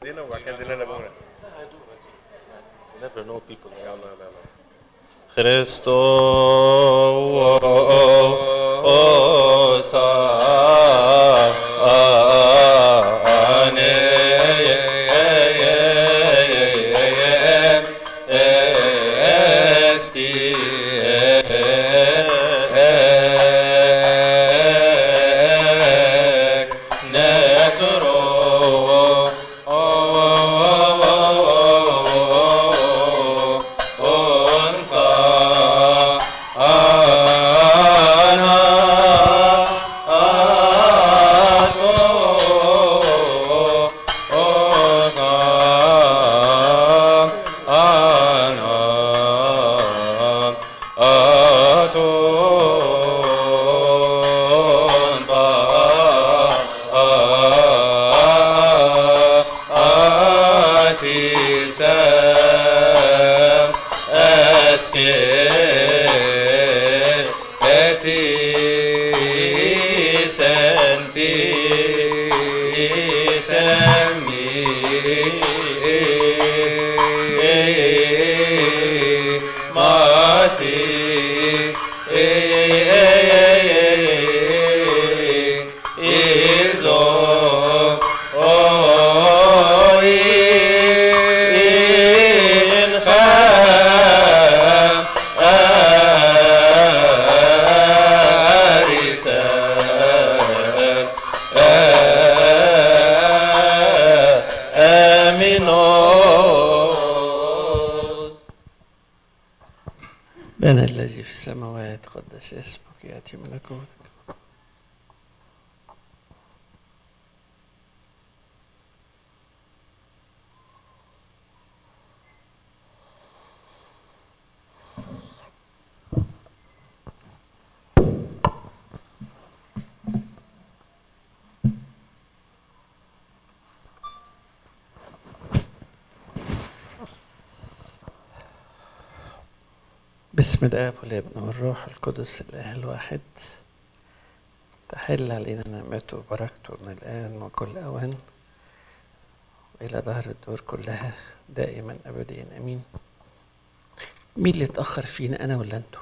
ادينا وبعد كده ادينا لابونا never know people يلا يلا يلا Χριστός أنا الذي في السماوات قدس اسمك يأتي ملكوتك باسم الآب والابن والروح القدس الإله الواحد تحل علينا نعمته وبركته من الآن وكل أوان وإلى ظهر الدور كلها دائما أبديا أمين مين اللي اتأخر فينا أنا ولا أنتوا؟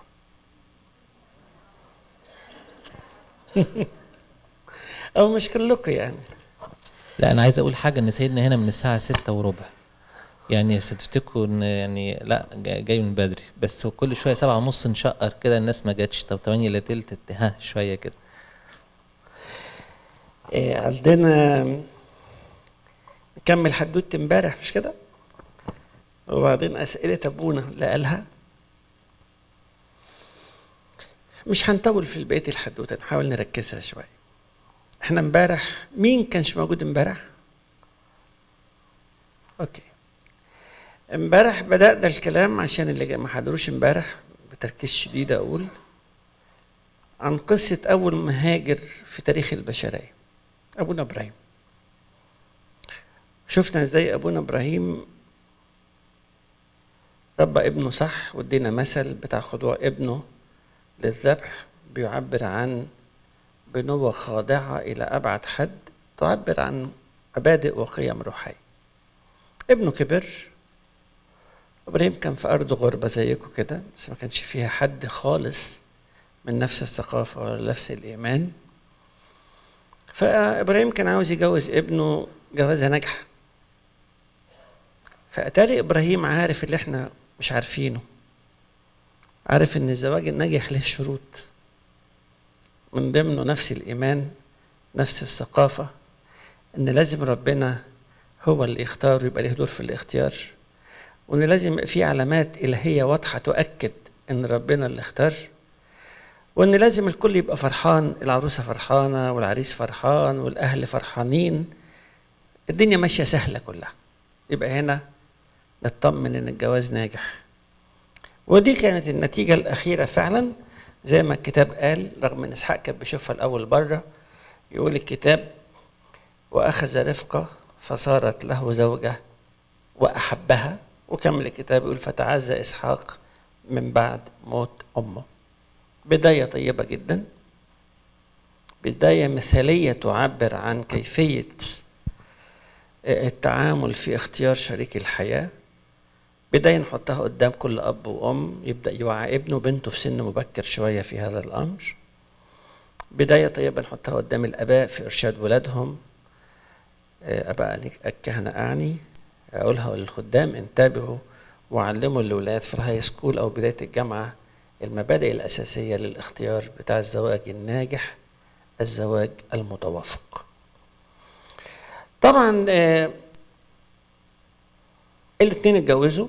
أو مش كلكم يعني لا انا عايز اقول حاجه ان سيدنا هنا من الساعه ستة وربع يعني ستفتكروا ان يعني لا جا- جاي من بدري بس هو كل شويه سبعة ونص نشقر كده الناس ما جاتش طب تمانية الا تلت ها شويه كده إيه عندنا نكمل حدوته امبارح مش كده؟ وبعدين أسئلة أبونا اللي قالها مش هنطول في بقية الحدوتة نحاول نركزها شوية احنا امبارح مين كانش موجود امبارح؟ اوكي امبارح بدأنا الكلام عشان اللي جا- ما حضروش امبارح بتركيز شديد اقول عن قصة أول مهاجر في تاريخ البشرية أبونا إبراهيم شفنا ازاي أبونا إبراهيم ربى ابنه صح وادينا مثل بتاع خضوع ابنه للذبح بيعبر عن بنوة خاضعة إلى أبعد حد تعبر عن مبادئ وقيم روحية ابنه كبر إبراهيم كان في أرض غربة زيكم كده بس ما كانش فيها حد خالص من نفس الثقافة ولا نفس الإيمان فإبراهيم كان عاوز يجوز ابنه جوازة ناجحة فأتاري إبراهيم عارف اللي إحنا مش عارفينه عارف إن الزواج الناجح له شروط من ضمنه نفس الإيمان نفس الثقافة إن لازم ربنا هو اللي يختار ويبقى له دور في الاختيار وإن لازم يبقى في علامات إلهية واضحة تؤكد إن ربنا اللي اختار وإن لازم الكل يبقى فرحان العروسة فرحانة والعريس فرحان والأهل فرحانين الدنيا ماشية سهلة كلها يبقى هنا نطمن إن الجواز ناجح ودي كانت النتيجة الأخيرة فعلا زي ما الكتاب قال رغم إن إسحاق كان بيشوفها الأول بره يقول الكتاب وأخذ رفقة فصارت له زوجة وأحبها وكمل الكتاب يقول فتعزى إسحاق من بعد موت أمه بداية طيبة جدا بداية مثالية تعبر عن كيفية التعامل في اختيار شريك الحياة بداية نحطها قدام كل أب وأم يبدأ يوعى ابنه وبنته في سن مبكر شوية في هذا الأمر بداية طيبة نحطها قدام الآباء في إرشاد ولادهم أباء الكهنة أعني أقولها للخدام انتبهوا وعلموا الأولاد في الهاي سكول أو بداية الجامعة المبادئ الأساسية للاختيار بتاع الزواج الناجح الزواج المتوافق طبعا آه الاتنين اتجوزوا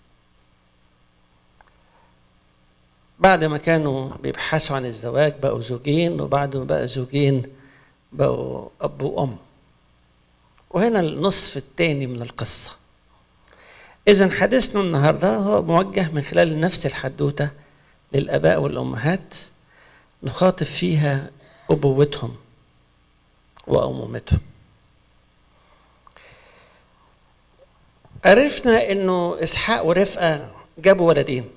بعد ما كانوا بيبحثوا عن الزواج بقوا زوجين وبعد ما بقى زوجين بقوا أب وأم وهنا النصف الثاني من القصة إذا حديثنا النهاردة هو موجه من خلال نفس الحدوتة للآباء والأمهات نخاطب فيها أبوتهم وأمومتهم عرفنا انه اسحاق ورفقه جابوا ولدين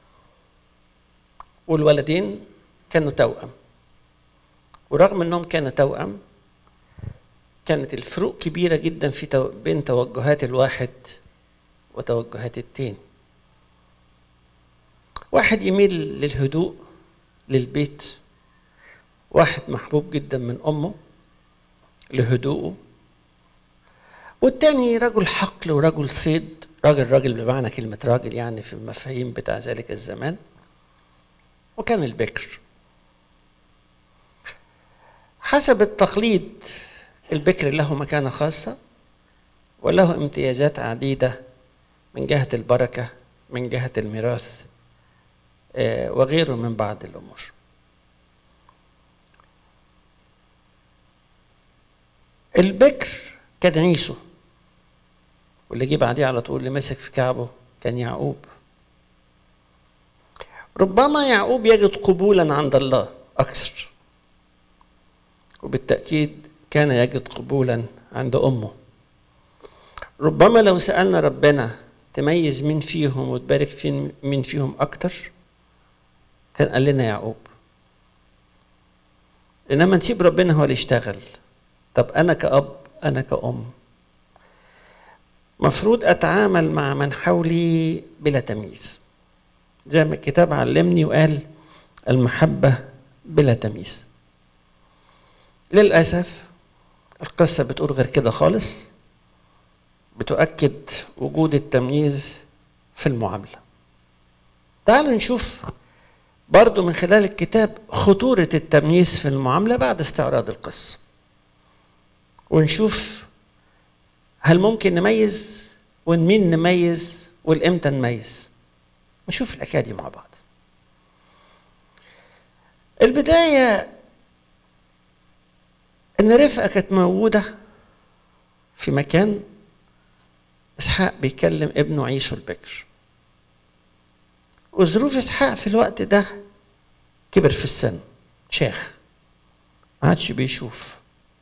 والولدين كانوا توأم ورغم انهم كانوا توأم كانت الفروق كبيره جدا في تو... بين توجهات الواحد وتوجهات التاني واحد يميل للهدوء للبيت واحد محبوب جدا من امه لهدوءه والتاني رجل حقل ورجل صيد راجل راجل بمعنى كلمة راجل يعني في المفاهيم بتاع ذلك الزمان وكان البكر حسب التقليد البكر له مكانة خاصة وله امتيازات عديدة من جهة البركة من جهة الميراث وغيره من بعض الأمور البكر كان عيسو واللي جه بعديه على طول اللي مسك في كعبه كان يعقوب ربما يعقوب يجد قبولا عند الله اكثر وبالتاكيد كان يجد قبولا عند امه ربما لو سالنا ربنا تميز مين فيهم وتبارك فين مين فيهم اكتر كان قال لنا يعقوب انما نسيب ربنا هو اللي يشتغل طب انا كاب انا كأم مفروض اتعامل مع من حولي بلا تمييز زي ما الكتاب علمني وقال المحبة بلا تمييز للأسف القصة بتقول غير كده خالص بتؤكد وجود التمييز في المعاملة تعالوا نشوف برضو من خلال الكتاب خطورة التمييز في المعاملة بعد استعراض القصة ونشوف هل ممكن نميز ومين نميز والامتى نميز نشوف الحكايه دي مع بعض البدايه ان رفقه كانت موجوده في مكان اسحاق بيكلم ابنه عيسو البكر وظروف اسحاق في الوقت ده كبر في السن شيخ ما عادش بيشوف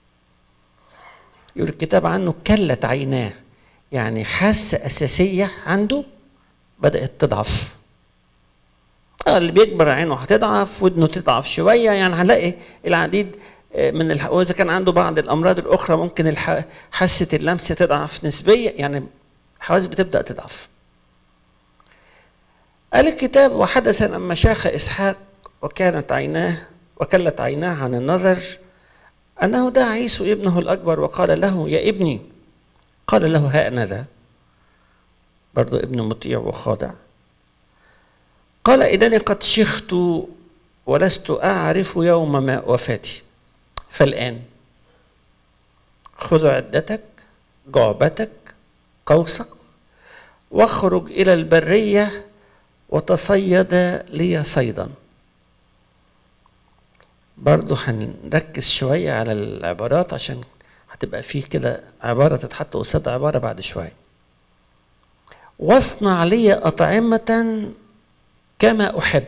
يقول الكتاب عنه كلت عيناه يعني حاسة أساسية عنده بدأت تضعف آه اللي بيكبر عينه هتضعف ودنه تضعف شوية يعني هنلاقي العديد من الح... وإذا كان عنده بعض الأمراض الأخرى ممكن الح... حاسة اللمس تضعف نسبيا يعني الحواس بتبدأ تضعف قال الكتاب وحدث لما شاخ إسحاق وكانت عيناه وكلت عيناه عن النظر أنه دعا عيسو ابنه الأكبر وقال له يا ابني قال له هأنذا برضو ابن مطيع وخاضع قال إنني قد شخت ولست أعرف يوم ما وفاتي فالآن خذ عدتك جعبتك قوسك واخرج إلى البرية وتصيد لي صيدا برضو هنركز شوية على العبارات عشان هتبقى فيه كده عبارة تتحط قصاد عبارة بعد شوية واصنع لي أطعمة كما أحب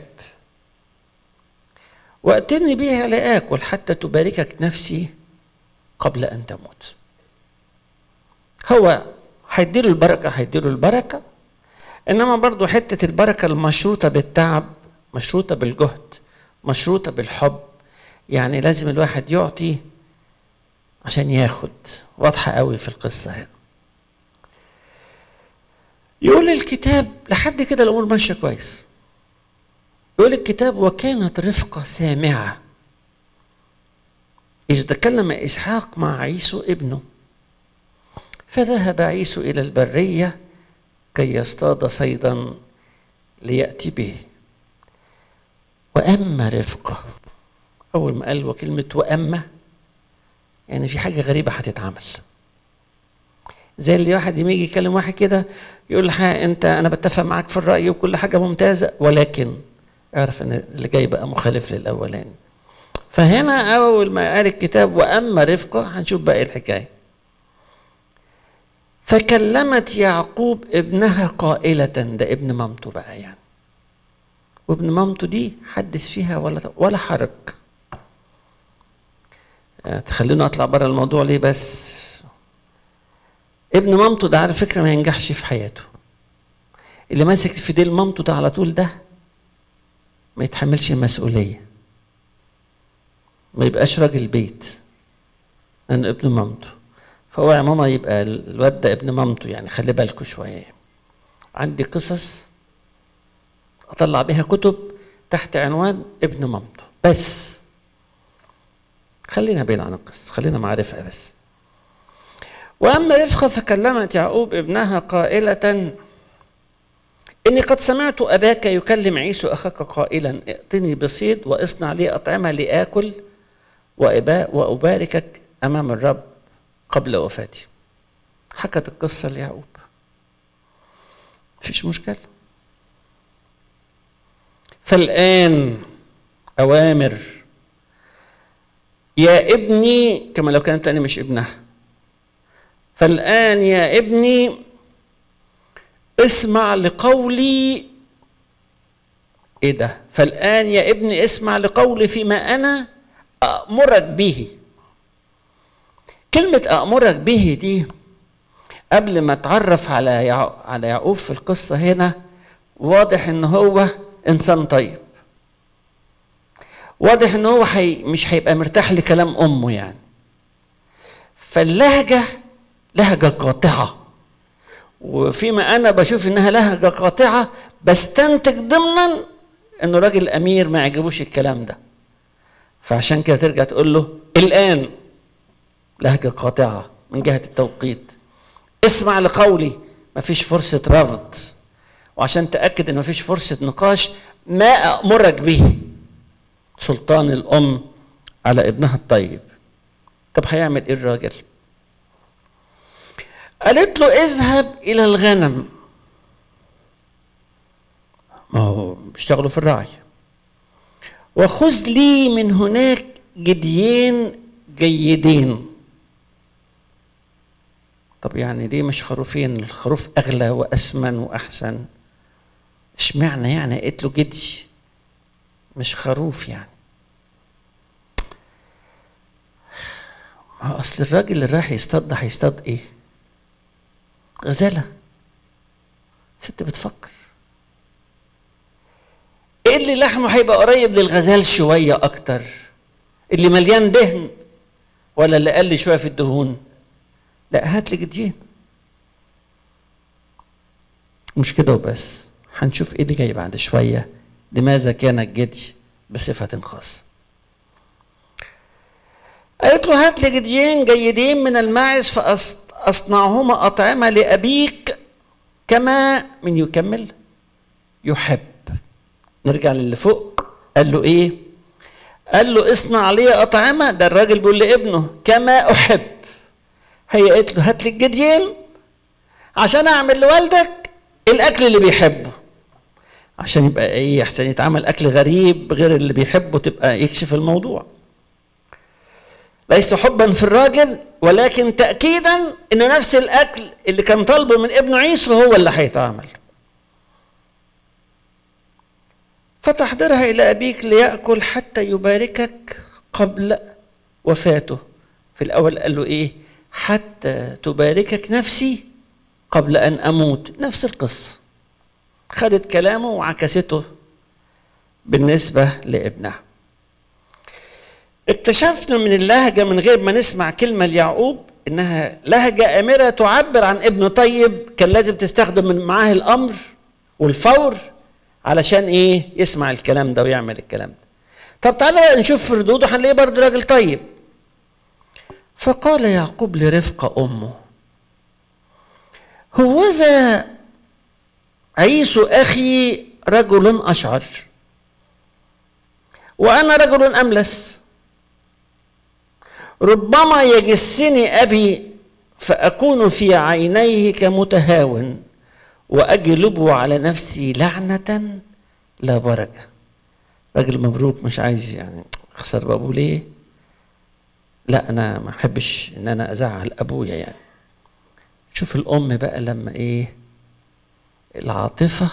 وأتني بها لآكل حتى تباركك نفسي قبل أن تموت هو هيديله البركة هيديله البركة إنما برضو حتة البركة المشروطة بالتعب مشروطة بالجهد مشروطة بالحب يعني لازم الواحد يعطي عشان ياخد واضحة قوي في القصة هنا يقول الكتاب لحد كده الامور ماشيه كويس يقول الكتاب وكانت رفقه سامعه إذ تكلم إسحاق مع عيسو ابنه فذهب عيسو إلى البرية كي يصطاد صيدا ليأتي به وأما رفقة أول ما قال وكلمة وأما يعني في حاجة غريبة هتتعمل زي اللي واحد يجي يكلم واحد كده يقول له انت انا بتفق معاك في الراي وكل حاجه ممتازه ولكن اعرف ان اللي جاي بقى مخالف للاولاني فهنا اول ما قال الكتاب واما رفقه هنشوف بقى ايه الحكايه فكلمت يعقوب ابنها قائلة ده ابن مامته بقى يعني وابن مامته دي حدث فيها ولا ولا حرج تخليني اطلع بره الموضوع ليه بس ابن مامته ده على فكره ما ينجحش في حياته اللي ماسك في ديل مامته ده على طول ده ما يتحملش المسؤوليه ما يبقاش راجل بيت لانه ابن مامته فهو يا ماما يبقى الواد ده ابن مامته يعني خلي بالكوا شويه عندي قصص اطلع بيها كتب تحت عنوان ابن مامته بس خلينا بعيد عن القصه خلينا معرفه بس واما رفقه فكلمت يعقوب ابنها قائله اني قد سمعت اباك يكلم عيسو اخاك قائلا ائتني بصيد واصنع لي اطعمه لاكل واباركك امام الرب قبل وفاتي حكت القصه ليعقوب مفيش مشكله فالان اوامر يا ابني كما لو كانت أنا مش ابنها فالآن يا ابني اسمع لقولي ايه ده فالآن يا ابني اسمع لقولي فيما أنا أأمرك به كلمة أأمرك به دي قبل ما اتعرف على يع... على يعقوب في القصة هنا واضح ان هو انسان طيب واضح ان هو حي... مش هيبقى مرتاح لكلام امه يعني فاللهجه لهجه قاطعه وفيما انا بشوف انها لهجه قاطعه بستنتج ضمنا انه راجل امير ما يعجبوش الكلام ده فعشان كده ترجع تقول له الان لهجه قاطعه من جهه التوقيت اسمع لقولي مفيش فرصه رفض وعشان تاكد ان مفيش فرصه نقاش ما امرك به سلطان الأم على ابنها الطيب طب هيعمل ايه الراجل قالت له اذهب الى الغنم ما هو بيشتغلوا في الرعي وخذ لي من هناك جديين جيدين طب يعني ليه مش خروفين الخروف اغلى واسمن واحسن اشمعنى يعني قالت له جدي مش خروف يعني ما اصل الراجل اللي راح يصطاد ده هيصطاد ايه غزاله ست بتفكر ايه اللي لحمه هيبقى قريب للغزال شويه اكتر اللي مليان دهن ولا اللي قل شويه في الدهون لا هات لي جديين مش كده وبس هنشوف ايه اللي جاي بعد شويه لماذا كان الجدي بصفة خاصة قالت له هات لي جديين جيدين من الماعز فأصنعهما أطعمة لأبيك كما من يكمل يحب نرجع للي فوق قال له ايه قال له اصنع لي أطعمة ده الراجل بيقول لابنه كما أحب هي قالت له هات لي الجديين عشان أعمل لوالدك الأكل اللي بيحبه عشان يبقى ايه عشان يتعمل اكل غريب غير اللي بيحبه تبقى يكشف الموضوع ليس حبا في الراجل ولكن تاكيدا انه نفس الاكل اللي كان طالبه من ابنه عيسو هو اللي هيتعمل فتحضرها الى ابيك لياكل حتى يباركك قبل وفاته في الاول قال له ايه حتى تباركك نفسي قبل ان اموت نفس القصه خدت كلامه وعكسته بالنسبة لابنها اكتشفنا من اللهجة من غير ما نسمع كلمة ليعقوب انها لهجه امره تعبر عن ابن طيب كان لازم تستخدم من معاه الامر والفور علشان ايه يسمع الكلام ده ويعمل الكلام ده طب تعالى بقى نشوف في ردوده هنلاقيه برضه راجل طيب فقال يعقوب لرفقه امه هوذا عيسو اخي رجل اشعر وانا رجل املس ربما يجسني ابي فاكون في عينيه كمتهاون واجلب على نفسي لعنه لا بركه راجل مبروك مش عايز يعني اخسر بابوه ليه لا انا ما احبش ان انا ازعل ابويا يعني شوف الام بقى لما ايه العاطفه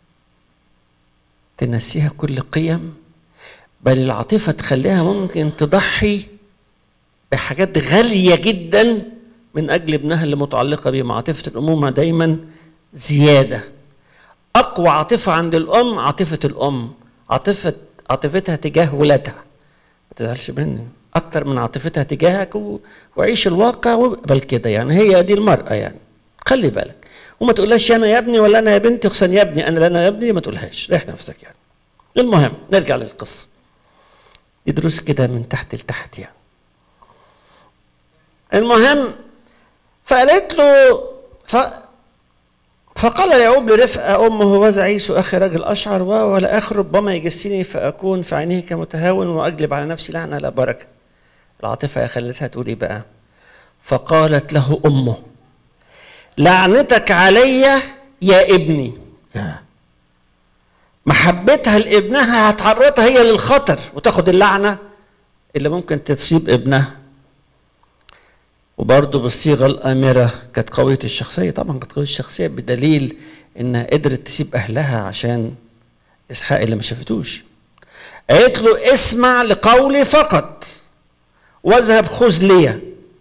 تنسيها كل قيم بل العاطفه تخليها ممكن تضحي بحاجات غاليه جدا من اجل ابنها اللي متعلقه بيه عاطفه الامومه دايما زياده اقوى عاطفه عند الام عاطفه الام عاطفه عاطفتها تجاه ولادها ما تزعلش مني اكتر من عاطفتها تجاهك و... وعيش الواقع واقبل كده يعني هي دي المراه يعني خلي بالك وما تقولهاش انا يا ابني ولا انا يا بنتي خصوصا يا ابني انا لا انا يا ابني ما تقولهاش ريح نفسك يعني المهم نرجع للقصه يدرس كده من تحت لتحت يعني المهم فقالت له ف... فقال يعقوب لرفقة أمه وذا عيسو أخي رجل أشعر ولا آخر ربما يجسني فأكون في عينيه كمتهاون وأجلب على نفسي لعنة لا بركة العاطفة خلتها تقول إيه بقى فقالت له أمه لعنتك علي يا ابني محبتها لابنها هتعرضها هي للخطر وتاخد اللعنة اللي ممكن تصيب ابنها وبرضه بالصيغه الامره كانت قويه الشخصيه طبعا كانت قويه الشخصيه بدليل انها قدرت تسيب اهلها عشان اسحاق اللي ما شافتوش قالت له اسمع لقولي فقط واذهب خذ لي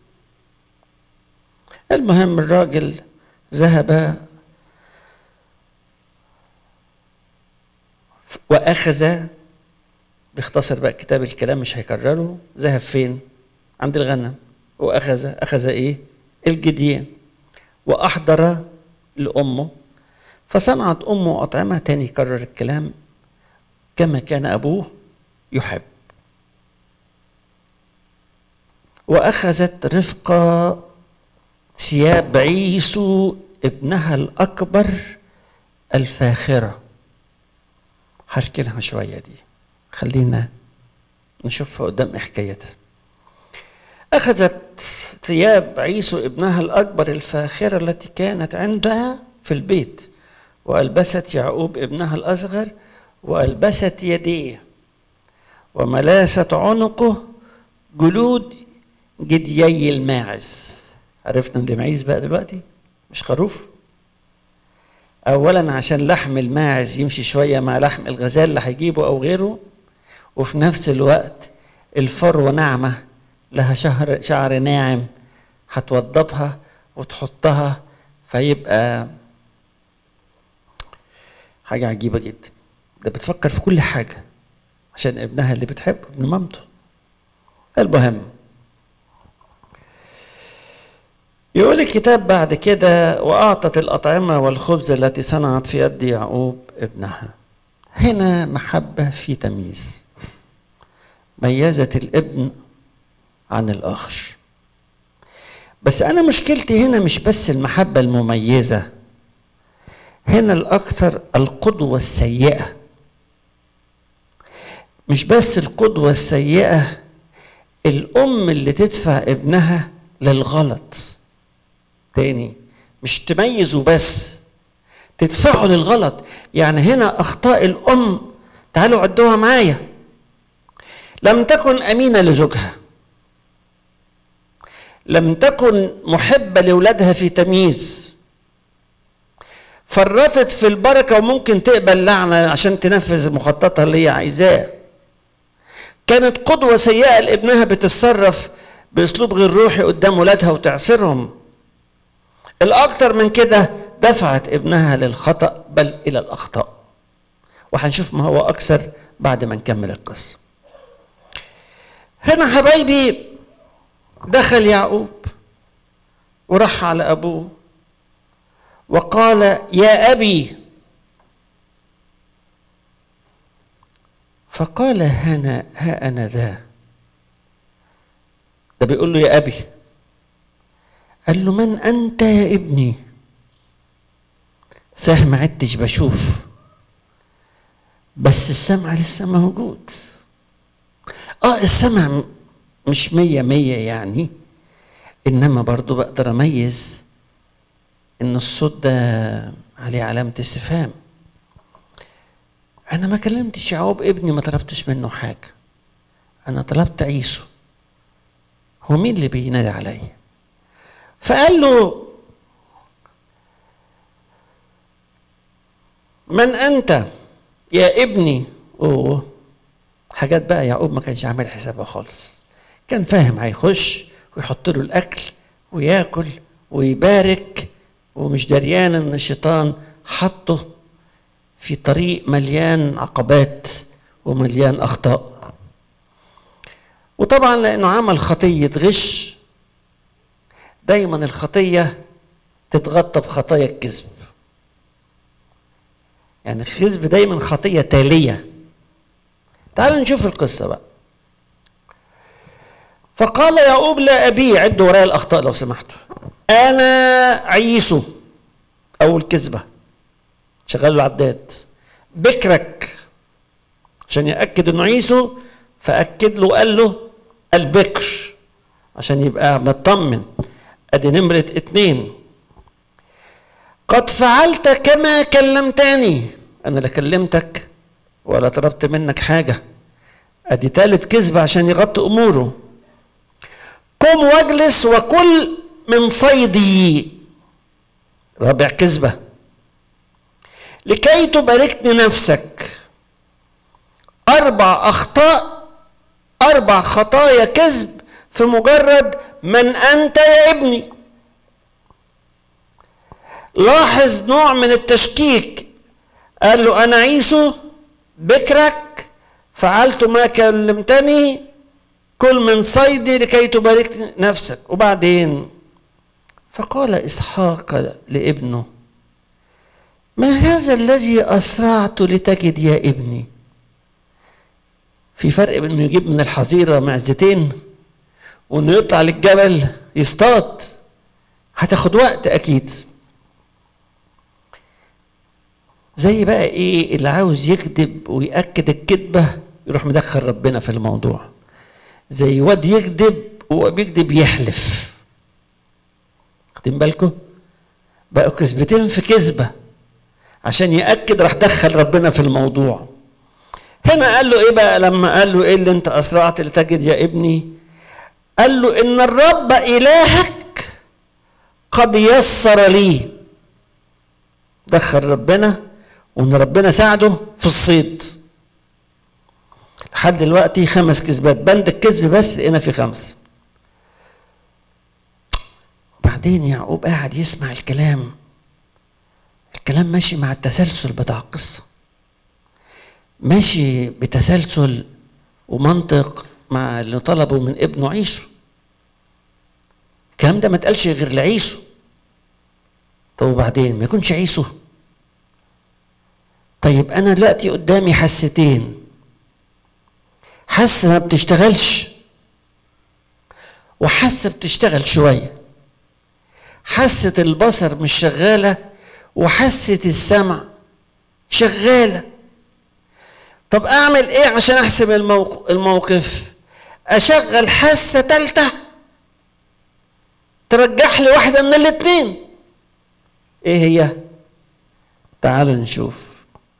المهم الراجل ذهب واخذ بيختصر بقى كتاب الكلام مش هيكرره ذهب فين عند الغنم واخذ اخذ ايه الجديان واحضر لامه فصنعت امه اطعمه تاني كرر الكلام كما كان ابوه يحب واخذت رفقه ثياب عيسو ابنها الاكبر الفاخره هحكي لها شويه دي خلينا نشوفها قدام حكايتها أخذت ثياب عيسو ابنها الأكبر الفاخرة التي كانت عندها في البيت وألبست يعقوب ابنها الأصغر وألبست يديه وملاست عنقه جلود جديي الماعز عرفنا اللي معيز بقى دلوقتي مش خروف اولا عشان لحم الماعز يمشي شويه مع لحم الغزال اللي هيجيبه او غيره وفي نفس الوقت الفروه ناعمه لها شهر شعر ناعم هتوضبها وتحطها فيبقى حاجة عجيبة جدا ده بتفكر في كل حاجة عشان ابنها اللي بتحبه ابن مامته المهم يقول الكتاب بعد كده وأعطت الأطعمة والخبز التي صنعت في يد يعقوب ابنها هنا محبة في تمييز ميزت الابن عن الآخر بس أنا مشكلتي هنا مش بس المحبة المميزة هنا الأكثر القدوة السيئة مش بس القدوة السيئة الأم اللي تدفع ابنها للغلط تاني مش تميزه بس تدفعه للغلط يعني هنا أخطاء الأم تعالوا عدوها معايا لم تكن أمينة لزوجها لم تكن محبة لأولادها في تمييز فرطت في البركة وممكن تقبل لعنة عشان تنفذ مخططها اللي هي عايزاه كانت قدوة سيئة لابنها بتتصرف بأسلوب غير روحي قدام ولادها وتعسرهم الأكثر من كده دفعت ابنها للخطأ بل إلى الأخطاء وهنشوف ما هو أكثر بعد ما نكمل القصة هنا حبايبي دخل يعقوب وراح على ابوه وقال يا ابي فقال هنا ها انا ذا ده بيقول له يا ابي قال له من انت يا ابني صحيح ما عدتش بشوف بس السمع لسه موجود اه السمع م- مش مية مية يعني انما برضو بقدر اميز ان الصوت ده عليه علامة استفهام انا ما كلمتش يعقوب ابني ما طلبتش منه حاجة انا طلبت عيسو هو مين اللي بينادي عليا فقال له من انت يا ابني اوه حاجات بقى يعقوب ما كانش عامل حسابها خالص كان فاهم هيخش ويحط له الاكل وياكل ويبارك ومش دريان ان الشيطان حطه في طريق مليان عقبات ومليان اخطاء وطبعا لانه عمل خطيه غش دايما الخطيه تتغطى بخطايا الكذب يعني الكذب دايما خطيه تاليه تعالوا نشوف القصه بقى فقال يعقوب لا ابي عدوا ورايا الاخطاء لو سمحتوا انا عيسو اول كذبه شغال العداد بكرك عشان ياكد انه عيسو فاكد له قال له البكر عشان يبقى مطمن ادي نمره اتنين قد فعلت كما كلمتني انا لا كلمتك ولا طلبت منك حاجه ادي تالت كذبه عشان يغطي اموره قم واجلس وكل من صيدي رابع كذبه لكي تباركني نفسك اربع اخطاء اربع خطايا كذب في مجرد من انت يا ابني لاحظ نوع من التشكيك قال له انا عيسو بكرك فعلت ما كلمتني كل من صيدي لكي تبارك نفسك وبعدين فقال اسحاق لابنه ما هذا الذي اسرعت لتجد يا ابني في فرق بين انه يجيب من الحظيره معزتين وانه يطلع للجبل يصطاد هتاخد وقت اكيد زي بقى ايه اللي عاوز يكذب ويأكد الكذبة يروح مدخل ربنا في الموضوع زي واد يكذب وهو بيكذب يحلف واخدين بالكم بقوا كذبتين في كذبة عشان يأكد راح دخل ربنا في الموضوع هنا قال له ايه بقى لما قال له ايه اللي انت اسرعت لتجد يا ابني قال له ان الرب الهك قد يسر لي دخل ربنا وان ربنا ساعده في الصيد لحد دلوقتي خمس كذبات بند الكذب بس لقينا في خمسه وبعدين يعقوب قاعد يسمع الكلام الكلام ماشي مع التسلسل بتاع القصه ماشي بتسلسل ومنطق مع اللي طلبه من ابنه عيسو الكلام ده ما اتقالش غير لعيسو طب وبعدين ما يكونش عيسو طيب انا دلوقتي قدامي حستين حاسه ما بتشتغلش وحاسه بتشتغل شويه حاسه البصر مش شغاله وحاسه السمع شغاله طب اعمل ايه عشان احسب الموق- الموقف اشغل حاسه تالته ترجح لي واحده من الاتنين ايه هي تعالوا نشوف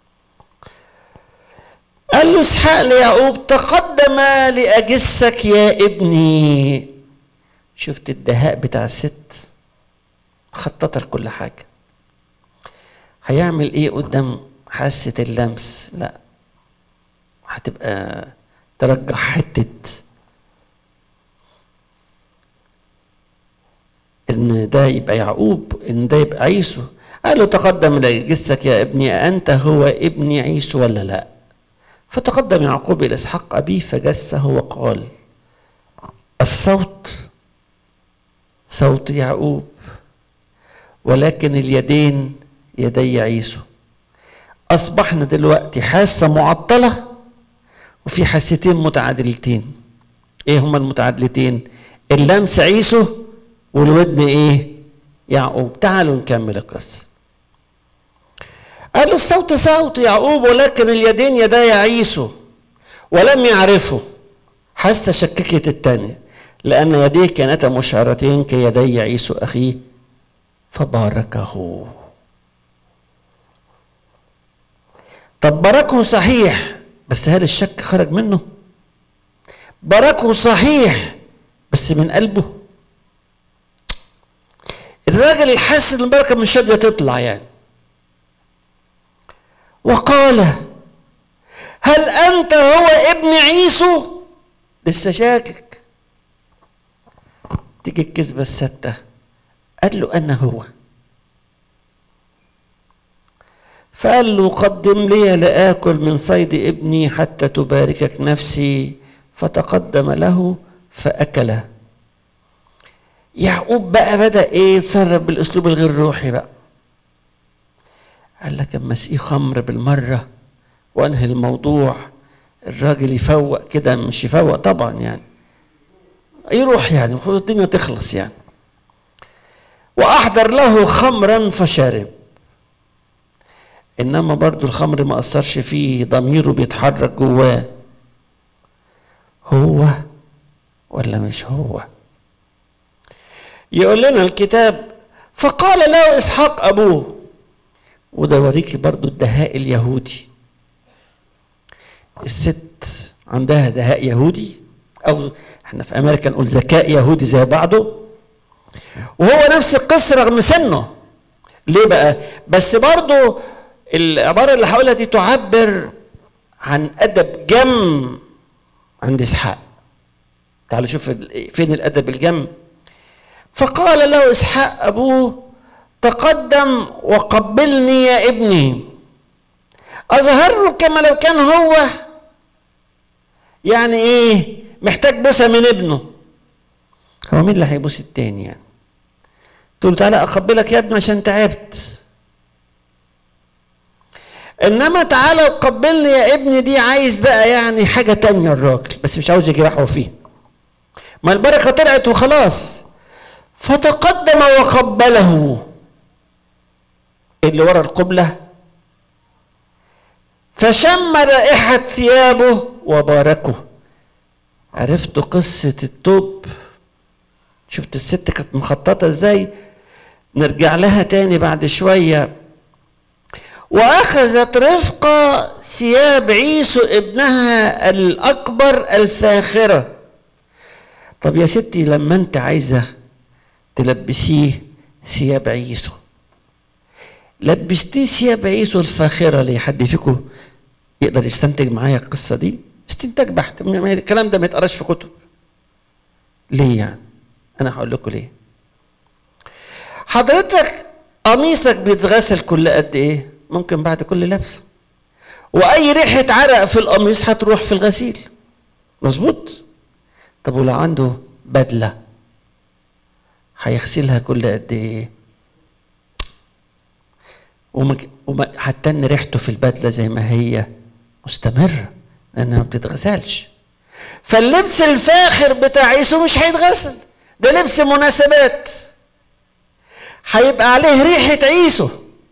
قال له اسحاق ليعقوب تقدم لاجسك يا ابني شفت الدهاء بتاع الست خطط لكل حاجه هيعمل ايه قدام حاسه اللمس لا هتبقى ترجح حته ان ده يبقى يعقوب ان ده يبقى عيسو قال له تقدم لجسك يا ابني أنت هو ابني عيسو ولا لا فتقدم يعقوب إلى إسحاق أبيه فجسه وقال الصوت صوت يعقوب ولكن اليدين يدي عيسو اصبحنا دلوقتي حاسه معطله وفي حاستين متعادلتين ايه هما المتعادلتين اللمس عيسو والودن ايه يعقوب تعالوا نكمل القصه قال الصوت صوت يعقوب ولكن اليدين يدي عيسو ولم يعرفه حاسه شككت الثانيه لان يديه كانتا مشعرتين كيدي عيسو اخيه فباركه طب باركه صحيح بس هل الشك خرج منه باركه صحيح بس من قلبه الراجل حاسس ان البركه مش راضيه تطلع يعني وقال هل انت هو ابن عيسو لسه شاكك تيجي الكذبه السته قال له انا هو فقال له قدم لي لآكل من صيد ابني حتى تباركك نفسي فتقدم له فأكل يعقوب بقى بدأ ايه يتصرف بالاسلوب الغير روحي بقى قال لك اما اسقيه خمر بالمرة وانهي الموضوع الراجل يفوق كده مش يفوق طبعا يعني يروح يعني المفروض الدنيا تخلص يعني وأحضر له خمرا فشرب إنما برضو الخمر ما أثرش فيه ضميره بيتحرك جواه هو ولا مش هو يقول لنا الكتاب فقال له إسحاق أبوه وده وريكي برضو الدهاء اليهودي الست عندها دهاء يهودي أو احنا في أمريكا نقول ذكاء يهودي زي بعضه وهو نفس القصة رغم سنه ليه بقى بس برضو العبارة اللي هقولها دي تعبر عن أدب جم عند إسحاق تعالوا شوف فين الأدب الجم فقال له إسحاق أبوه تقدم وقبلني يا ابني أظهر له كما لو كان هو يعني إيه محتاج بوسة من ابنه هو مين اللي هيبوس التاني يعني تقول تعالى أقبلك يا ابني عشان تعبت انما تعالى وقبلني يا ابني دي عايز بقى يعني حاجة تانية الراجل بس مش عاوز يجرحه فيه ما البركة طلعت وخلاص فتقدم وقبله اللي ورا القبلة فشم رائحة ثيابه وباركه عرفت قصة التوب شفت الست كانت مخططة ازاي نرجع لها تاني بعد شوية وأخذت رفقة ثياب عيسو ابنها الأكبر الفاخرة طب يا ستي لما أنت عايزة تلبسيه ثياب عيسو لبستيه ثياب عيسو الفاخرة ليه حد فيكم يقدر يستنتج معايا القصة دي استنتاج بحت الكلام ده ما يتقراش في كتب ليه يعني أنا هقول لكم ليه حضرتك قميصك بيتغسل كل قد ايه ممكن بعد كل لبسه واي ريحه عرق في القميص هتروح في الغسيل مظبوط طب ولو عنده بدله هيغسلها كل قد ايه وما وما هتن ريحته في البدله زي ما هي مستمره لانها ما بتتغسلش فاللبس الفاخر بتاع عيسو مش هيتغسل ده لبس مناسبات هيبقى عليه ريحه عيسو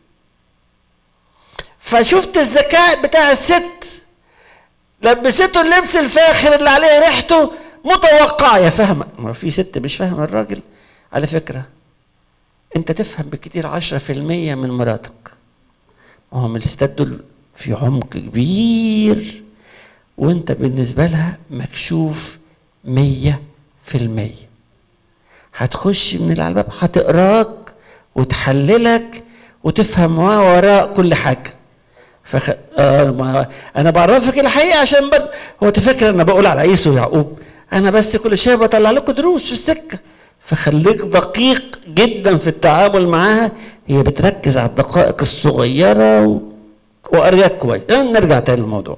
فشفت الذكاء بتاع الست لبسته اللبس الفاخر اللي عليه ريحته متوقعة يا فاهمة ما في ست مش فاهمة الراجل على فكرة انت تفهم بكتير عشرة في المية من مراتك ما هم الستات دول في عمق كبير وانت بالنسبة لها مكشوف مية في المية هتخش من على الباب هتقراك وتحللك وتفهم ما وراء كل حاجه فخ... آه ما... انا بعرفك الحقيقه عشان برضه هو تفكر انا بقول على عيسو ويعقوب انا بس كل شويه بطلع لكم دروس في السكه فخليك دقيق جدا في التعامل معاها هي بتركز على الدقائق الصغيره و... وارجاك كويس نرجع تاني للموضوع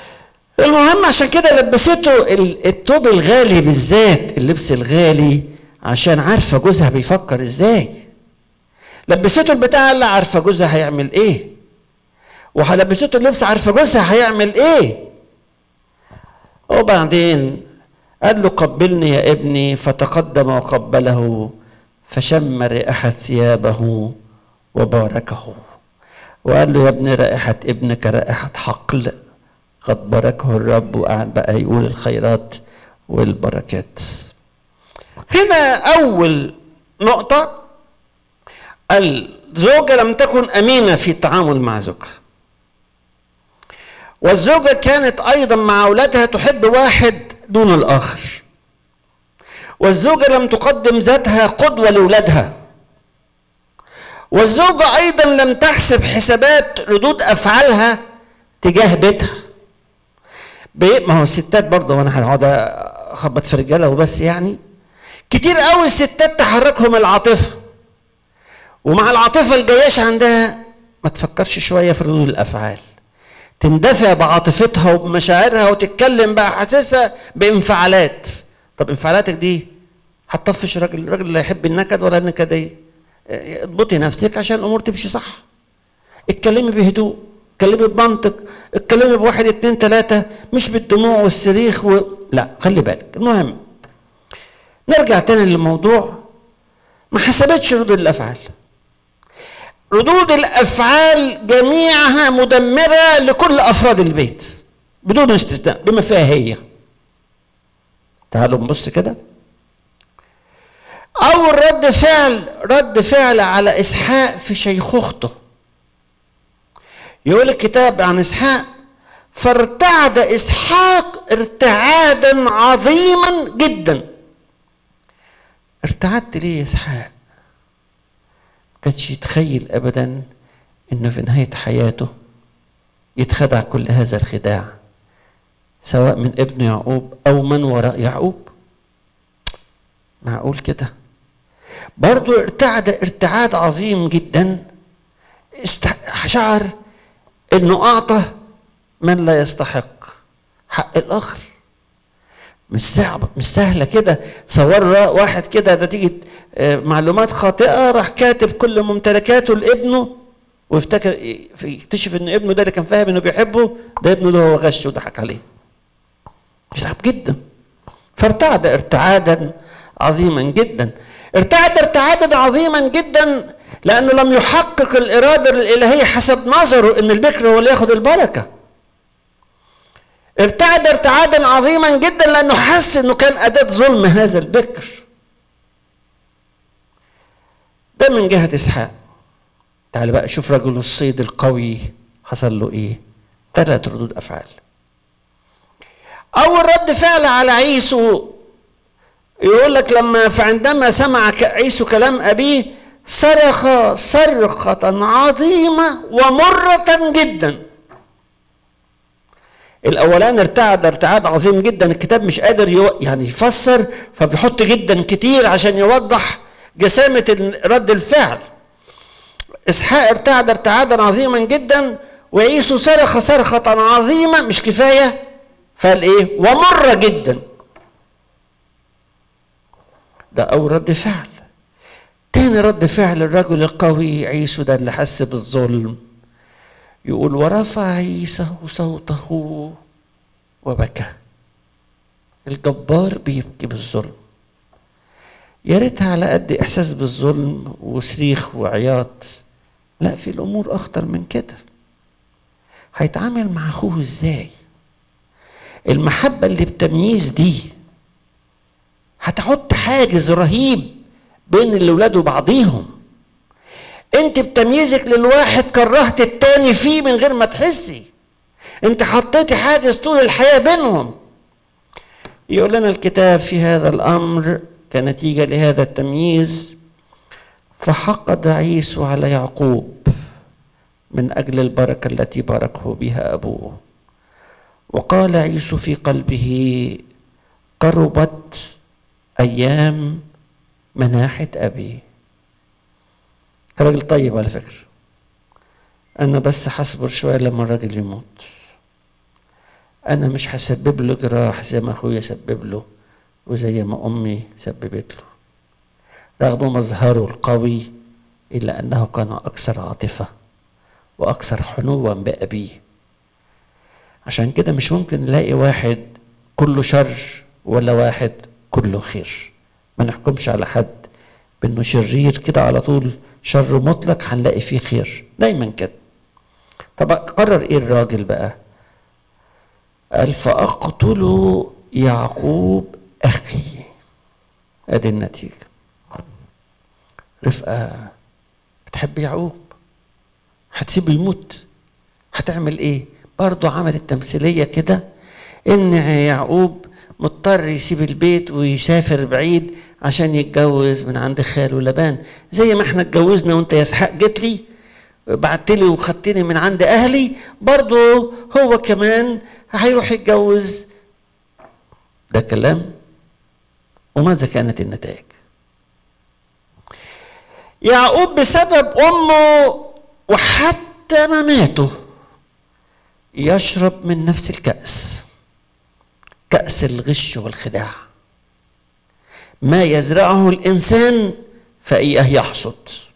المهم عشان كده لبسته التوب الغالي بالذات اللبس الغالي عشان عارفه جوزها بيفكر ازاي لبسته البتاع اللي عارفه جوزها هيعمل ايه ولبسته اللبس عارفه جوزها هيعمل ايه وبعدين قال له قبلني يا ابني فتقدم وقبله فشم رائحة ثيابه وباركه وقال له يا ابني رائحة ابنك رائحة حقل قد باركه الرب وقعد بقى يقول الخيرات والبركات هنا أول نقطة الزوجة لم تكن أمينة في التعامل مع زوجها والزوجة كانت أيضا مع أولادها تحب واحد دون الآخر والزوجة لم تقدم ذاتها قدوة لأولادها والزوجة أيضا لم تحسب حسابات ردود أفعالها تجاه بيتها ما هو الستات برضه وانا هقعد اخبط في رجاله وبس يعني كتير قوي الستات تحركهم العاطفه ومع العاطفه الجياش عندها ما تفكرش شويه في ردود الافعال تندفع بعاطفتها وبمشاعرها وتتكلم باحاسيسها بانفعالات طب انفعالاتك دي هتطفش راجل الراجل لا يحب النكد ولا النكديه اضبطي نفسك عشان الامور تمشي صح اتكلمي بهدوء اتكلمي بمنطق اتكلمي بواحد اتنين تلاته مش بالدموع والصريخ و... لا خلي بالك المهم نرجع تاني للموضوع ما حسبتش ردود الافعال ردود الافعال جميعها مدمره لكل افراد البيت بدون استثناء بما فيها هي تعالوا نبص كده اول رد فعل رد فعل على اسحاق في شيخوخته يقول الكتاب عن اسحاق فارتعد اسحاق ارتعادا عظيما جدا ارتعدت ليه يا اسحاق كانش يتخيل ابدا انه في نهايه حياته يتخدع كل هذا الخداع سواء من ابن يعقوب او من وراء يعقوب معقول كده برضو ارتعد ارتعاد عظيم جدا شعر انه اعطى من لا يستحق حق الاخر مش صعبه مش سهله كده صور واحد كده نتيجه معلومات خاطئه راح كاتب كل ممتلكاته لابنه ويفتكر يكتشف ان ابنه ده اللي كان فاهم انه بيحبه ده ابنه ده هو غش وضحك عليه يتعب جدا فارتعد ارتعادا عظيما جدا ارتعد ارتعادا عظيما جدا لانه لم يحقق الاراده الالهيه حسب نظره ان البكر هو اللي ياخد البركه ارتعد ارتعادا عظيما جدا لانه حس انه كان اداه ظلم هذا البكر ده من جهه اسحاق تعال بقى شوف رجل الصيد القوي حصل له ايه ثلاث ردود افعال اول رد فعل على عيسو يقول لك لما فعندما سمع عيسو كلام ابيه صرخ صرخة عظيمة ومرة جدا الأولان ارتعد ارتعاد عظيم جدا الكتاب مش قادر يو يعني يفسر فبيحط جدا كتير عشان يوضح جسامة رد الفعل إسحاق ارتعد ارتعادا عظيما جدا وعيسو صرخ صرخة عظيمة مش كفاية فقال إيه ومرة جدا ده أول رد فعل تاني رد فعل الرجل القوي عيسو ده اللي حس بالظلم يقول ورفع عيسى صوته وبكى الجبار بيبكي بالظلم يا ريتها على قد احساس بالظلم وصريخ وعياط لا في الامور اخطر من كده هيتعامل مع اخوه ازاي المحبه اللي بتمييز دي هتحط حاجز رهيب بين الاولاد وبعضيهم انت بتمييزك للواحد كرهت التاني فيه من غير ما تحسي انت حطيتي حاجز طول الحياه بينهم يقول لنا الكتاب في هذا الامر كنتيجه لهذا التمييز فحقد عيسو على يعقوب من اجل البركه التي باركه بها ابوه وقال عيسو في قلبه قربت ايام مناحه ابي راجل طيب على فكرة أنا بس هصبر شوية لما الراجل يموت أنا مش هسبب له جراح زي ما أخويا سبب له وزي ما أمي سببت له رغم مظهره القوي إلا أنه كان أكثر عاطفة وأكثر حنوا بأبيه عشان كده مش ممكن نلاقي واحد كله شر ولا واحد كله خير ما نحكمش على حد بانه شرير كده على طول شر مطلق هنلاقي فيه خير دايما كده طب قرر ايه الراجل بقى قال فاقتل يعقوب اخي ادي النتيجه رفقه بتحب يعقوب هتسيبه يموت هتعمل ايه برضه عملت تمثيليه كده ان يعقوب مضطر يسيب البيت ويسافر بعيد عشان يتجوز من عند خاله لبان زي ما احنا اتجوزنا وانت يا اسحاق جيت لي بعت لي وخدتني من عند اهلي برضه هو كمان هيروح يتجوز ده كلام وماذا كانت النتائج يعقوب بسبب امه وحتى مماته يشرب من نفس الكأس كأس الغش والخداع ما يزرعه الإنسان فإياه يحصد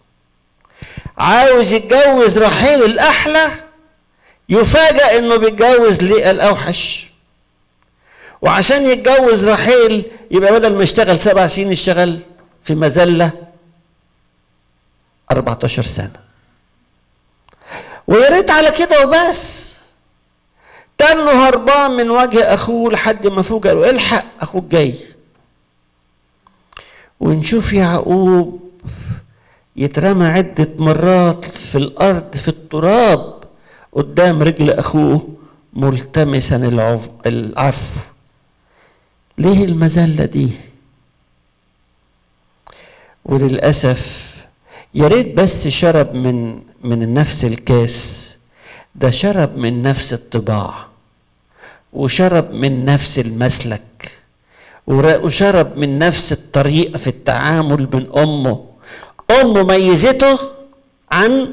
عاوز يتجوز رحيل الأحلى يفاجأ إنه بيتجوز ليئة الأوحش وعشان يتجوز رحيل يبقى بدل ما يشتغل سبع سنين يشتغل في مذلة 14 سنة ويا ريت على كده وبس تنه هربان من وجه اخوه لحد ما فوق قالوا الحق اخوك جاي ونشوف يعقوب يترمى عدة مرات في الأرض في التراب قدام رجل أخوه ملتمسا العفو ليه المذلة دي وللأسف يا ريت بس شرب من من نفس الكاس ده شرب من نفس الطباع وشرب من نفس المسلك وشرب من نفس الطريقة في التعامل من أمه أمه ميزته عن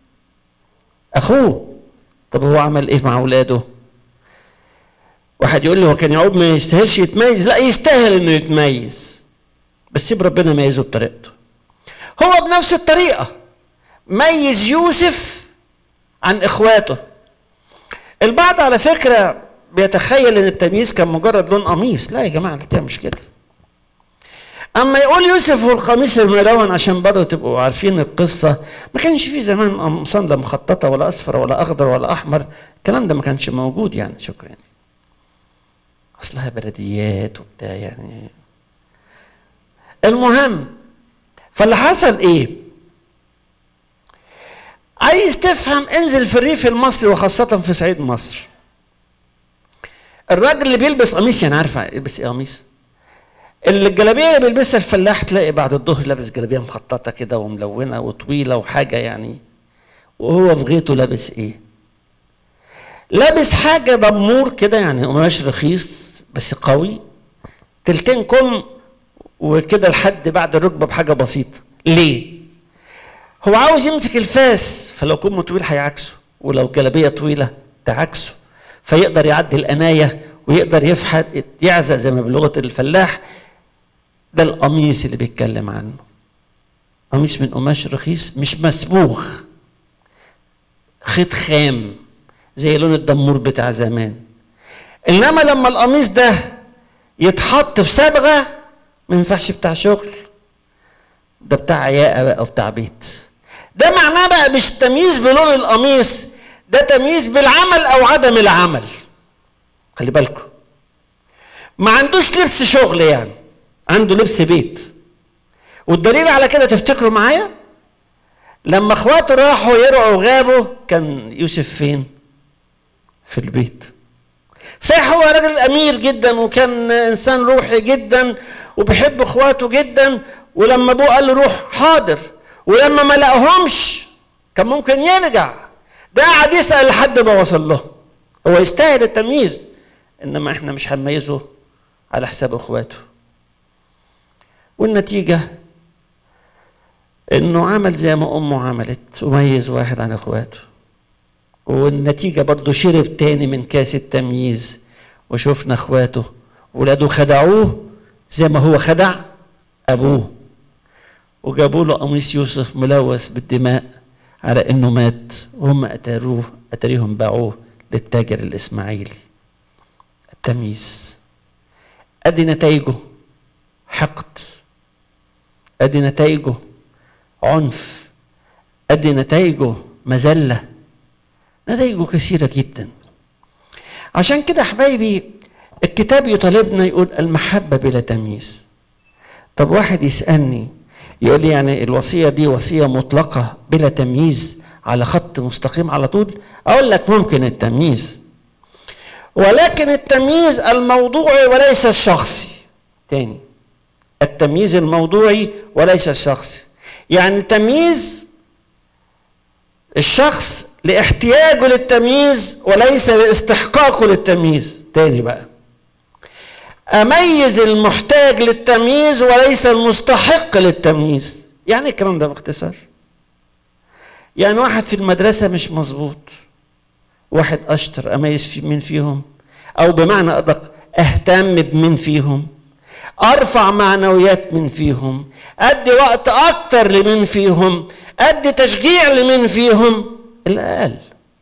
أخوه طب هو عمل إيه مع أولاده واحد يقول لي هو كان يعقوب ما يستاهلش يتميز لا يستاهل انه يتميز بس سيب ربنا ميزه بطريقته هو بنفس الطريقه ميز يوسف عن اخواته البعض على فكره بيتخيل ان التمييز كان مجرد لون قميص لا يا جماعه الحكايه مش كده اما يقول يوسف والقميص الملون عشان برضه تبقوا عارفين القصه ما كانش في زمان قمصان لا مخططه ولا اصفر ولا اخضر ولا احمر الكلام ده ما كانش موجود يعني شكرا يعني. اصلها بلديات وبتاع يعني المهم فاللي حصل ايه عايز تفهم انزل في الريف المصري وخاصة في صعيد مصر الراجل اللي بيلبس قميص يعني عارف يلبس ايه قميص الجلابيه اللي بيلبسها الفلاح تلاقي بعد الظهر لابس جلابيه مخططه كده وملونه وطويله وحاجه يعني وهو في غيته لابس ايه لابس حاجه دمور كده يعني قماش رخيص بس قوي تلتين كم وكده لحد بعد الركبه بحاجه بسيطه ليه هو عاوز يمسك الفاس فلو كمه طويل هيعكسه ولو جلابيه طويله تعكسه فيقدر يعدي الانايه ويقدر يفحت يعزق زي ما بلغه الفلاح ده القميص اللي بيتكلم عنه قميص من قماش رخيص مش مسبوغ خيط خام زي لون الدمور بتاع زمان انما لما القميص ده يتحط في صبغه ما ينفعش بتاع شغل ده بتاع عياقه بقى وبتاع بيت ده معناه بقى مش تمييز بلون القميص ده تمييز بالعمل او عدم العمل خلي بالكم ما عندوش لبس شغل يعني عنده لبس بيت والدليل على كده تفتكروا معايا لما اخواته راحوا يرعوا غابوا كان يوسف فين في البيت صحيح هو راجل امير جدا وكان انسان روحي جدا وبيحب اخواته جدا ولما ابوه قال له روح حاضر ولما ما لقاهمش كان ممكن يرجع ده قعد يسال لحد ما وصل له هو يستاهل التمييز انما احنا مش هنميزه على حساب اخواته والنتيجه انه عمل زي ما امه عملت وميز واحد عن اخواته والنتيجه برضه شرب تاني من كاس التمييز وشفنا اخواته ولاده خدعوه زي ما هو خدع ابوه وجابوا له قميص يوسف ملوث بالدماء على انه مات وهم اتاروه اتاريهم باعوه للتاجر الاسماعيلي التمييز ادي نتائجه حقد ادي نتائجه عنف ادي نتائجه مذله نتائجه كثيره جدا عشان كده حبايبي الكتاب يطالبنا يقول المحبه بلا تمييز طب واحد يسالني يقول لي يعني الوصيه دي وصيه مطلقه بلا تمييز على خط مستقيم على طول اقول لك ممكن التمييز ولكن التمييز الموضوعي وليس الشخصي تاني التمييز الموضوعي وليس الشخصي يعني تمييز الشخص لاحتياجه للتمييز وليس لاستحقاقه للتمييز تاني بقى اميز المحتاج للتمييز وليس المستحق للتمييز يعني الكلام ده باختصار يعني واحد في المدرسة مش مظبوط واحد أشطر أميز في مين فيهم أو بمعنى أدق أهتم بمين فيهم أرفع معنويات من فيهم أدي وقت أكتر لمن فيهم أدي تشجيع لمن فيهم الأقل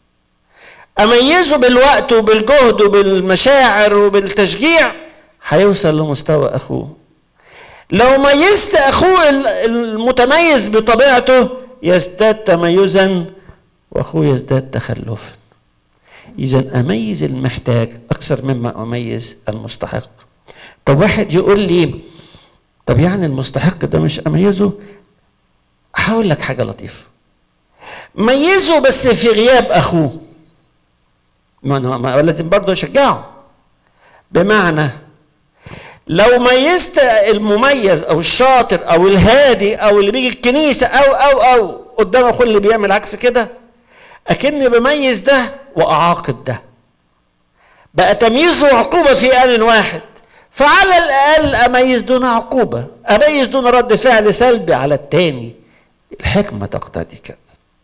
أميزه بالوقت وبالجهد وبالمشاعر وبالتشجيع هيوصل لمستوى أخوه لو ميزت أخوه المتميز بطبيعته يزداد تميزا واخوه يزداد تخلفا اذا اميز المحتاج اكثر مما اميز المستحق طب واحد يقول لي طب يعني المستحق ده مش اميزه هقول لك حاجه لطيفه ميزه بس في غياب اخوه ما ما لازم برضه اشجعه بمعنى لو ميزت المميز او الشاطر او الهادي او اللي بيجي الكنيسه او او او قدام اخوه اللي بيعمل عكس كده اكني بميز ده واعاقب ده بقى تمييز وعقوبه في ان واحد فعلى الاقل اميز دون عقوبه اميز دون رد فعل سلبي على التاني الحكمه تقتضي كده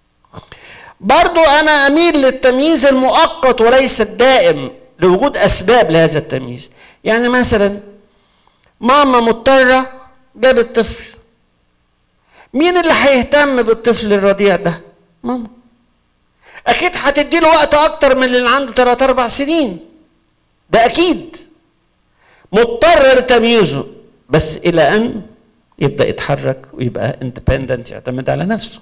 برضو انا اميل للتمييز المؤقت وليس الدائم لوجود اسباب لهذا التمييز يعني مثلا ماما مضطرة جابت طفل مين اللي هيهتم بالطفل الرضيع ده؟ ماما أكيد هتدي له وقت أكتر من اللي عنده 3 أربع سنين ده أكيد مضطر لتمييزه بس إلى أن يبدأ يتحرك ويبقى اندبندنت يعتمد على نفسه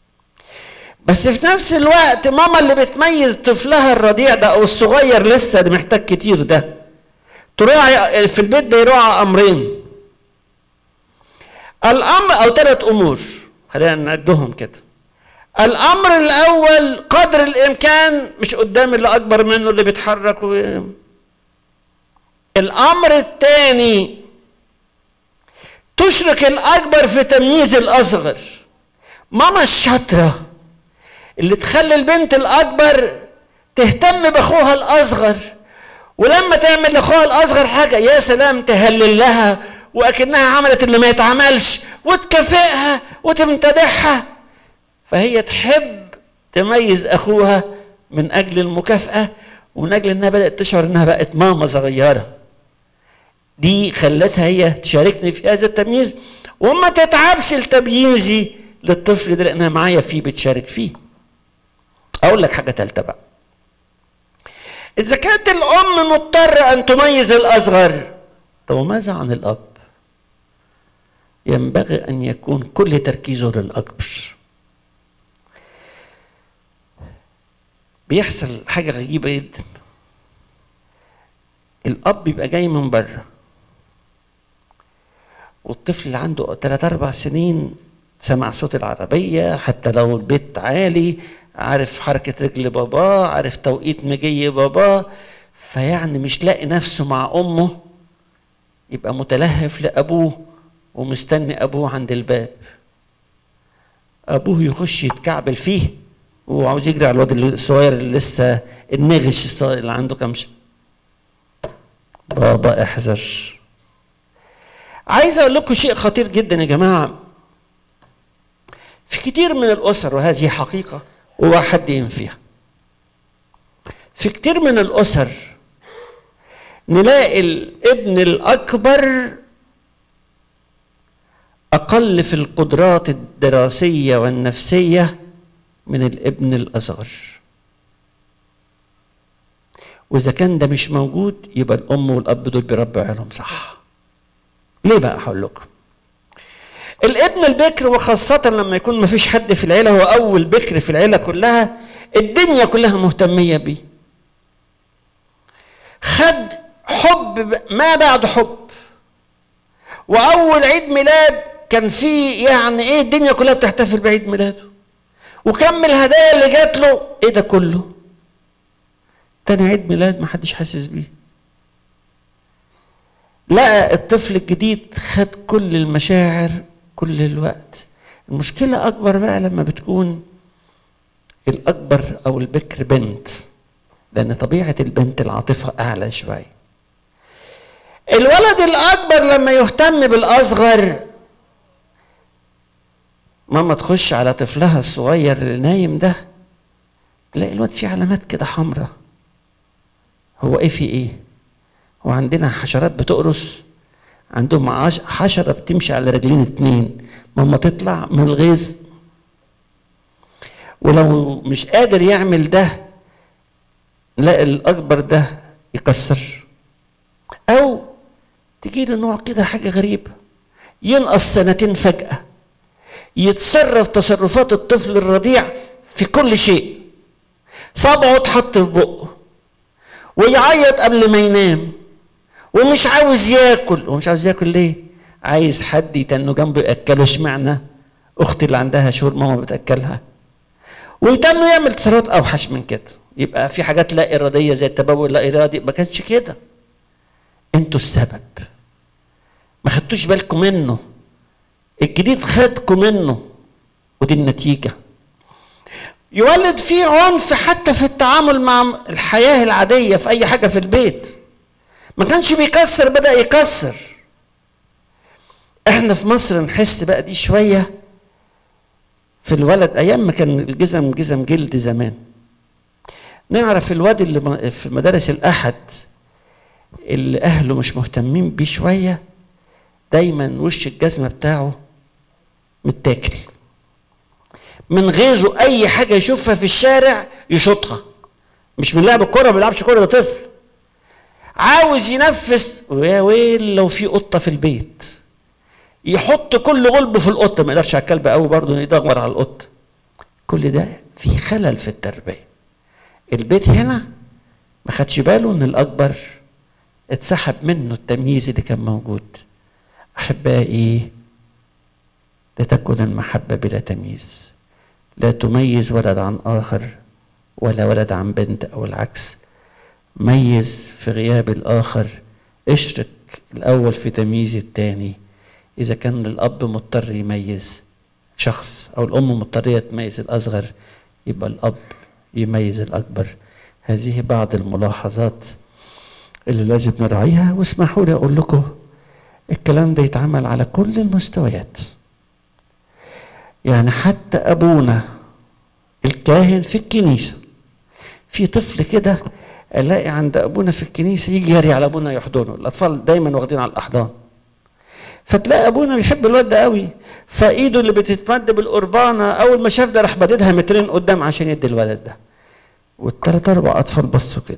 بس في نفس الوقت ماما اللي بتميز طفلها الرضيع ده أو الصغير لسه اللي محتاج كتير ده تراعي في البيت ده يراعى امرين الامر او ثلاث امور خلينا نعدهم كده الامر الاول قدر الامكان مش قدام اللي اكبر منه اللي بيتحرك و... الامر الثاني تشرك الاكبر في تمييز الاصغر ماما الشاطره اللي تخلي البنت الاكبر تهتم باخوها الاصغر ولما تعمل لاخوها الاصغر حاجه يا سلام تهلل لها واكنها عملت اللي ما يتعملش وتكافئها وتمتدحها فهي تحب تميز اخوها من اجل المكافاه ومن اجل انها بدات تشعر انها بقت ماما صغيره دي خلتها هي تشاركني في هذا التمييز وما تتعبش لتمييزي للطفل ده لانها معايا فيه بتشارك فيه اقول لك حاجه ثالثه بقى إذا كانت الأم مضطرة أن تميز الأصغر طب وماذا عن الأب؟ ينبغي أن يكون كل تركيزه للأكبر بيحصل حاجة غريبة جدا الأب بيبقى جاي من بره والطفل اللي عنده 3 أربع سنين سمع صوت العربية حتى لو البيت عالي عارف حركة رجل باباه عارف توقيت مجي باباه فيعني مش لاقي نفسه مع أمه يبقى متلهف لأبوه ومستني أبوه عند الباب أبوه يخش يتكعبل فيه وعاوز يجري على الواد الصغير اللي لسه النغش الصغير اللي عنده كام شهر بابا احذر عايز اقول لكم شيء خطير جدا يا جماعه في كتير من الاسر وهذه حقيقه ولا حد ينفيها في كتير من الاسر نلاقي الابن الاكبر أقل في القدرات الدراسية والنفسية من الابن الأصغر وإذا كان ده مش موجود يبقى الأم والأب دول بيربوا عيالهم صح ليه بقى هقول لكم الابن البكر وخاصة لما يكون مفيش حد في العيلة هو أول بكر في العيلة كلها الدنيا كلها مهتمية بيه خد حب ما بعد حب وأول عيد ميلاد كان فيه يعني إيه الدنيا كلها بتحتفل بعيد ميلاده وكم الهدايا اللي جات له إيه ده كله تاني عيد ميلاد ما حدش حاسس بيه لقى الطفل الجديد خد كل المشاعر كل الوقت المشكلة أكبر بقى لما بتكون الأكبر أو البكر بنت لأن طبيعة البنت العاطفة أعلى شوية الولد الأكبر لما يهتم بالأصغر ماما تخش على طفلها الصغير اللي نايم ده تلاقي الواد فيه علامات كده حمراء هو ايه في ايه هو عندنا حشرات بتقرص عندهم عش- حشرة بتمشي على رجلين اتنين ماما تطلع من الغيظ ولو مش قادر يعمل ده لا الأكبر ده يكسر أو تجي له نوع كده حاجة غريبة ينقص سنتين فجأة يتصرف تصرفات الطفل الرضيع في كل شيء صبعه اتحط في بقه ويعيط قبل ما ينام ومش عاوز ياكل ومش عاوز ياكل ليه عايز حد يتنه جنبه ياكله اشمعنى اختي اللي عندها شهور ماما بتاكلها ويتنه يعمل تصرفات اوحش من كده يبقى في حاجات لا اراديه زي التبول لا ارادي ما كانش كده انتوا السبب ما خدتوش بالكم منه الجديد خدكم منه ودي النتيجه يولد فيه عنف حتى في التعامل مع الحياه العاديه في اي حاجه في البيت ما كانش بيكسر بدا يكسر احنا في مصر نحس بقى دي شويه في الولد ايام ما كان الجزم جزم جلد زمان نعرف الواد اللي م- في مدارس الاحد اللي اهله مش مهتمين بيه شويه دايما وش الجزمه بتاعه متاكل من غيظه اي حاجه يشوفها في الشارع يشوطها مش من لعب الكوره ما بيلعبش كوره ده طفل عاوز ينفس ويا ويل لو في قطه في البيت يحط كل غلبه في القطه ما يقدرش على الكلب قوي برضه يدور على القطه كل ده في خلل في التربيه البيت هنا ما خدش باله ان الاكبر اتسحب منه التمييز اللي كان موجود احبائي لتكن المحبه بلا تمييز لا تميز ولد عن اخر ولا ولد عن بنت او العكس ميز في غياب الاخر اشرك الاول في تمييز الثاني اذا كان الاب مضطر يميز شخص او الام مضطريه تميز الاصغر يبقى الاب يميز الاكبر هذه بعض الملاحظات اللي لازم نراعيها واسمحوا لي اقول لكم الكلام ده يتعمل على كل المستويات يعني حتى ابونا الكاهن في الكنيسه في طفل كده الاقي عند ابونا في الكنيسه يجي يجري على ابونا يحضنه الاطفال دايما واخدين على الاحضان فتلاقي ابونا بيحب الواد ده قوي فايده اللي بتتمد بالقربانه اول ما شاف ده راح بددها مترين قدام عشان يدي الولد ده والثلاث اربع اطفال بصوا كده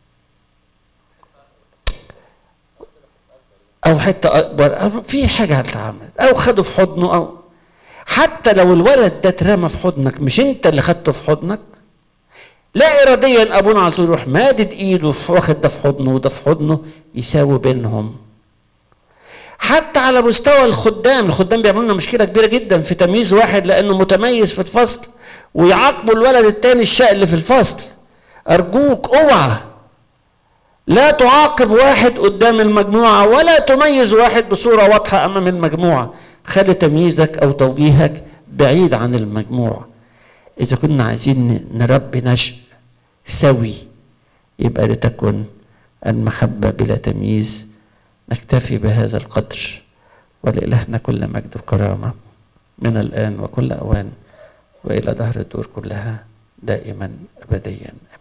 او حته اكبر أو في حاجه اتعملت او خده في حضنه او حتى لو الولد ده اترمى في حضنك مش انت اللي خدته في حضنك لا اراديا ابونا على طول يروح مادد ايده في- واخد ده في حضنه وده في حضنه يساوي بينهم حتى على مستوى الخدام الخدام بيعملوا لنا مشكله كبيره جدا في تمييز واحد لانه متميز في الفصل ويعاقبوا الولد التاني الشقي اللي في الفصل ارجوك اوعى لا تعاقب واحد قدام المجموعه ولا تميز واحد بصوره واضحه امام المجموعه خلي تمييزك او توجيهك بعيد عن المجموعه اذا كنا عايزين نربي نشء سوي يبقى لتكن المحبه بلا تمييز نكتفي بهذا القدر ولإلهنا كل مجد وكرامة من الآن وكل أوان وإلى دهر الدور كلها دائما أبديا